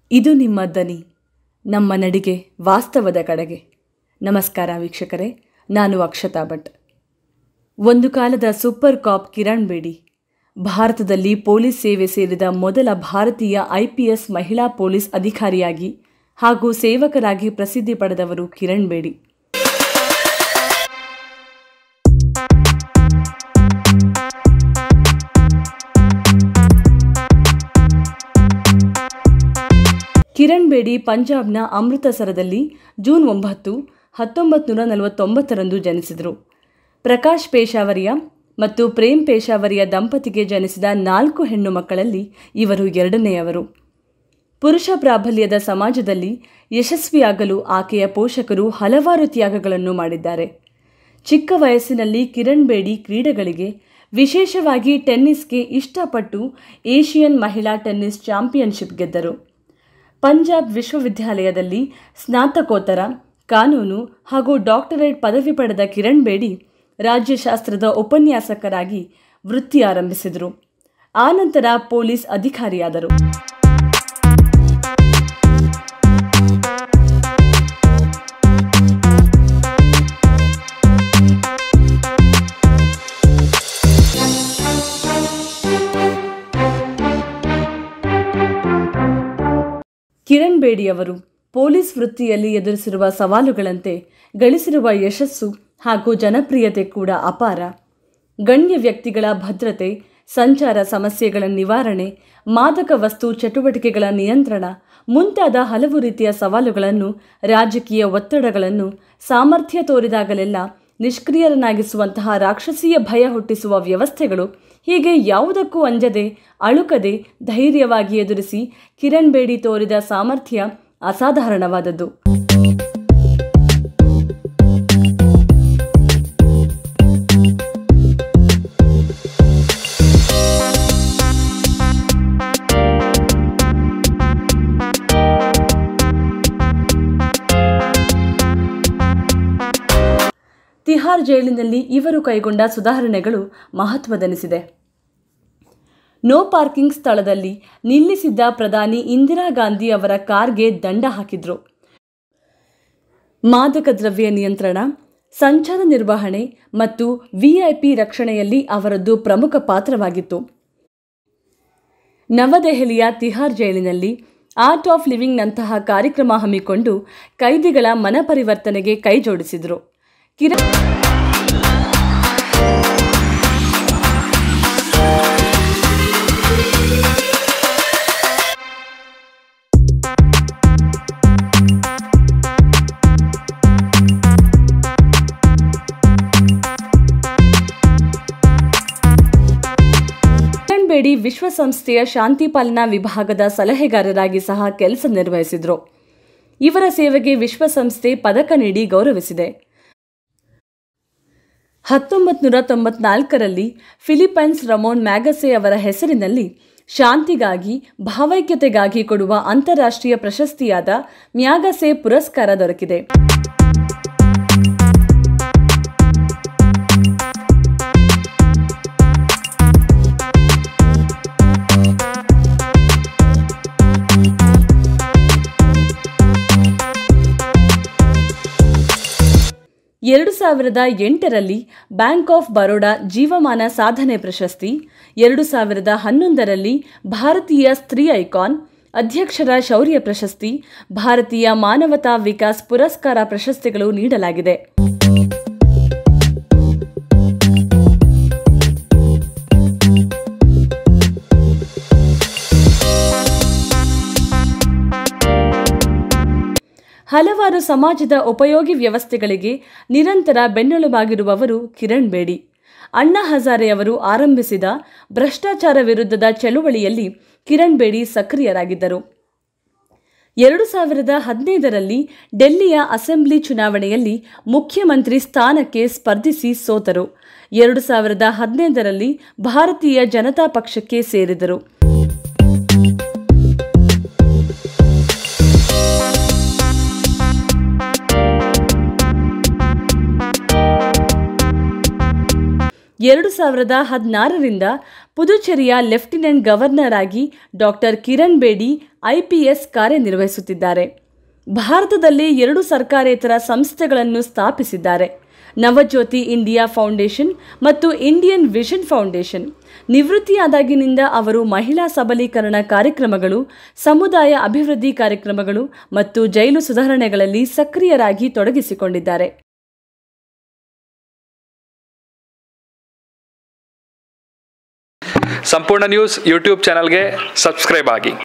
ಇದು ನಿಮ್ಮ ದನಿ ನಮ್ಮ ನಡಿಗೆ ವಾಸ್ತವದ ಕಡೆಗೆ ನಮಸ್ಕಾರ ವೀಕ್ಷಕರೇ ನಾನು ಅಕ್ಷತಾ ಭಟ್ ಒಂದು ಕಾಲದ ಸೂಪರ್ ಕಾಪ್ ಕಿರಣ್ ಬೇಡಿ ಭಾರತದಲ್ಲಿ ಪೊಲೀಸ್ ಸೇವೆ ಸೇರಿದ ಮೊದಲ ಭಾರತೀಯ ಐಪಿಎಸ್ ಮಹಿಳಾ ಪೊಲೀಸ್ ಅಧಿಕಾರಿಯಾಗಿ ಹಾಗೂ ಸೇವಕರಾಗಿ ಪ್ರಸಿದ್ಧಿ ಪಡೆದವರು ಕಿರಣ್ ಬೇಡಿ ಕಿರಣ್ ಬೇಡಿ ಪಂಜಾಬ್ನ ಅಮೃತಸರದಲ್ಲಿ ಜೂನ್ ಒಂಬತ್ತು ಹತ್ತೊಂಬತ್ತು ನೂರ ನಲವತ್ತೊಂಬತ್ತರಂದು ಜನಿಸಿದರು ಪ್ರಕಾಶ್ ಪೇಶಾವರಿಯ ಮತ್ತು ಪ್ರೇಮ್ ಪೇಶಾವರಿಯ ದಂಪತಿಗೆ ಜನಿಸಿದ ನಾಲ್ಕು ಹೆಣ್ಣು ಮಕ್ಕಳಲ್ಲಿ ಇವರು ಎರಡನೆಯವರು ಪುರುಷ ಪ್ರಾಬಲ್ಯದ ಸಮಾಜದಲ್ಲಿ ಯಶಸ್ವಿಯಾಗಲು ಆಕೆಯ ಪೋಷಕರು ಹಲವಾರು ತ್ಯಾಗಗಳನ್ನು ಮಾಡಿದ್ದಾರೆ ಚಿಕ್ಕ ವಯಸ್ಸಿನಲ್ಲಿ ಕಿರಣ್ ಬೇಡಿ ಕ್ರೀಡೆಗಳಿಗೆ ವಿಶೇಷವಾಗಿ ಟೆನ್ನಿಸ್ಗೆ ಇಷ್ಟಪಟ್ಟು ಏಷಿಯನ್ ಮಹಿಳಾ ಟೆನ್ನಿಸ್ ಚಾಂಪಿಯನ್ಶಿಪ್ ಗೆದ್ದರು ಪಂಜಾಬ್ ವಿಶ್ವವಿದ್ಯಾಲಯದಲ್ಲಿ ಸ್ನಾತಕೋತ್ತರ ಕಾನೂನು ಹಾಗೂ ಡಾಕ್ಟರೇಟ್ ಪದವಿ ಪಡೆದ ಕಿರಣ್ ಬೇಡಿ ರಾಜ್ಯಶಾಸ್ತ್ರದ ಉಪನ್ಯಾಸಕರಾಗಿ ವೃತ್ತಿ ಆರಂಭಿಸಿದರು ಆನಂತರ ಪೊಲೀಸ್ ಅಧಿಕಾರಿಯಾದರು ಕಿರಣ್ ಬೇಡಿಯವರು ಪೊಲೀಸ್ ವೃತ್ತಿಯಲ್ಲಿ ಎದುರಿಸಿರುವ ಸವಾಲುಗಳಂತೆ ಗಳಿಸಿರುವ ಯಶಸ್ಸು ಹಾಗೂ ಜನಪ್ರಿಯತೆ ಕೂಡ ಅಪಾರ ಗಣ್ಯ ವ್ಯಕ್ತಿಗಳ ಭದ್ರತೆ ಸಂಚಾರ ಸಮಸ್ಯೆಗಳ ನಿವಾರಣೆ ಮಾದಕ ವಸ್ತು ಚಟುವಟಿಕೆಗಳ ನಿಯಂತ್ರಣ ಮುಂತಾದ ಹಲವು ರೀತಿಯ ಸವಾಲುಗಳನ್ನು ರಾಜಕೀಯ ಒತ್ತಡಗಳನ್ನು ಸಾಮರ್ಥ್ಯ ತೋರಿದಾಗಲೆಲ್ಲ ನಿಷ್ಕ್ರಿಯರನ್ನಾಗಿಸುವಂತಹ ರಾಕ್ಷಸೀಯ ಭಯ ಹುಟ್ಟಿಸುವ ವ್ಯವಸ್ಥೆಗಳು ಹೀಗೆ ಯಾವುದಕ್ಕೂ ಅಂಜದೆ ಅಳುಕದೆ ಧೈರ್ಯವಾಗಿ ಎದುರಿಸಿ ಕಿರಣ್ ಬೇಡಿ ತೋರಿದ ಸಾಮರ್ಥ್ಯ ಅಸಾಧಾರಣವಾದದ್ದು ತಿಹಾರ್ ಜೈಲಿನಲ್ಲಿ ಇವರು ಕೈಗೊಂಡ ಸುಧಾರಣೆಗಳು ಮಹತ್ವದೆನಿಸಿದೆ ನೋ ಪಾರ್ಕಿಂಗ್ ಸ್ಥಳದಲ್ಲಿ ನಿಲ್ಲಿಸಿದ್ದ ಪ್ರಧಾನಿ ಇಂದಿರಾ ಗಾಂಧಿ ಅವರ ಕಾರ್ಗೆ ದಂಡ ಹಾಕಿದ್ರು ಮಾದಕ ದ್ರವ್ಯ ನಿಯಂತ್ರಣ ಸಂಚಾರ ನಿರ್ವಹಣೆ ಮತ್ತು ವಿಐಪಿ ರಕ್ಷಣೆಯಲ್ಲಿ ಅವರದ್ದು ಪ್ರಮುಖ ಪಾತ್ರವಾಗಿತ್ತು ನವದೆಹಲಿಯ ತಿಹಾರ್ ಜೈಲಿನಲ್ಲಿ ಆರ್ಟ್ ಆಫ್ ಲಿವಿಂಗ್ನಂತಹ ಕಾರ್ಯಕ್ರಮ ಹಮ್ಮಿಕೊಂಡು ಕೈದಿಗಳ ಮನಪರಿವರ್ತನೆಗೆ ಕೈಜೋಡಿಸಿದರು ಕಿರಣ್ ಕಿರಣ್ ಬೇಡಿ ವಿಶ್ವಸಂಸ್ಥೆಯ ಶಾಂತಿ ಪಾಲನಾ ವಿಭಾಗದ ಸಲಹೆಗಾರರಾಗಿ ಸಹ ಕೆಲಸ ನಿರ್ವಹಿಸಿದರು ಇವರ ಸೇವೆಗೆ ವಿಶ್ವಸಂಸ್ಥೆ ಪದಕ ನೀಡಿ ಗೌರವಿಸಿದೆ ಹತ್ತೊಂಬತ್ತು ನೂರ ತೊಂಬತ್ನಾಲ್ಕರಲ್ಲಿ ಫಿಲಿಪೈನ್ಸ್ ರಮೋನ್ ಮ್ಯಾಗಸೆ ಅವರ ಹೆಸರಿನಲ್ಲಿ ಶಾಂತಿಗಾಗಿ ಭಾವೈಕ್ಯತೆಗಾಗಿ ಕೊಡುವ ಅಂತಾರಾಷ್ಟ್ರೀಯ ಪ್ರಶಸ್ತಿಯಾದ ಮ್ಯಾಗಸೆ ಪುರಸ್ಕಾರ ದೊರಕಿದೆ ಎರಡು ಸಾವಿರದ ಎಂಟರಲ್ಲಿ ಬ್ಯಾಂಕ್ ಆಫ್ ಬರೋಡಾ ಜೀವಮಾನ ಸಾಧನೆ ಪ್ರಶಸ್ತಿ ಎರಡು ಸಾವಿರದ ಹನ್ನೊಂದರಲ್ಲಿ ಭಾರತೀಯ ಸ್ತ್ರೀ ಐಕಾನ್ ಅಧ್ಯಕ್ಷರ ಶೌರ್ಯ ಪ್ರಶಸ್ತಿ ಭಾರತೀಯ ಮಾನವತಾ ವಿಕಾಸ್ ಪುರಸ್ಕಾರ ಪ್ರಶಸ್ತಿಗಳು ನೀಡಲಾಗಿದೆ ಹಲವಾರು ಸಮಾಜದ ಉಪಯೋಗಿ ವ್ಯವಸ್ಥೆಗಳಿಗೆ ನಿರಂತರ ಬೆನ್ನೆಲುಬಾಗಿರುವವರು ಕಿರಣ್ ಬೇಡಿ ಅಣ್ಣಾ ಹಜಾರೆಯವರು ಆರಂಭಿಸಿದ ಭ್ರಷ್ಟಾಚಾರ ವಿರುದ್ಧದ ಚಳುವಳಿಯಲ್ಲಿ ಕಿರಣ್ ಬೇಡಿ ಸಕ್ರಿಯರಾಗಿದ್ದರು ಎರಡು ಸಾವಿರದ ಹದಿನೈದರಲ್ಲಿ ಡೆಲ್ಲಿಯ ಅಸೆಂಬ್ಲಿ ಚುನಾವಣೆಯಲ್ಲಿ ಮುಖ್ಯಮಂತ್ರಿ ಸ್ಥಾನಕ್ಕೆ ಸ್ಪರ್ಧಿಸಿ ಸೋತರು ಎರಡು ಸಾವಿರದ ಹದಿನೈದರಲ್ಲಿ ಭಾರತೀಯ ಜನತಾ ಪಕ್ಷಕ್ಕೆ ಸೇರಿದರು ಎರಡು ಸಾವಿರದ ಹದಿನಾರರಿಂದ ಪುದುಚೇರಿಯ ಲೆಫ್ಟಿನೆಂಟ್ ಗವರ್ನರ್ ಆಗಿ ಡಾಕ್ಟರ್ ಕಿರಣ್ ಬೇಡಿ ಐಪಿಎಸ್ ಕಾರ್ಯನಿರ್ವಹಿಸುತ್ತಿದ್ದಾರೆ ಭಾರತದಲ್ಲಿ ಎರಡು ಸರ್ಕಾರೇತರ ಸಂಸ್ಥೆಗಳನ್ನು ಸ್ಥಾಪಿಸಿದ್ದಾರೆ ನವಜ್ಯೋತಿ ಇಂಡಿಯಾ ಫೌಂಡೇಶನ್ ಮತ್ತು ಇಂಡಿಯನ್ ವಿಷನ್ ಫೌಂಡೇಶನ್ ನಿವೃತ್ತಿಯಾದಾಗಿನಿಂದ ಅವರು ಮಹಿಳಾ ಸಬಲೀಕರಣ ಕಾರ್ಯಕ್ರಮಗಳು ಸಮುದಾಯ ಅಭಿವೃದ್ಧಿ ಕಾರ್ಯಕ್ರಮಗಳು ಮತ್ತು ಜೈಲು ಸುಧಾರಣೆಗಳಲ್ಲಿ ಸಕ್ರಿಯರಾಗಿ ತೊಡಗಿಸಿಕೊಂಡಿದ್ದಾರೆ ಸಂಪೂರ್ಣ ನ್ಯೂಸ್ ಯೂಟ್ಯೂಬ್ ಚಾನಲ್ಗೆ ಸಬ್ಸ್ಕ್ರೈಬ್ ಆಗಿ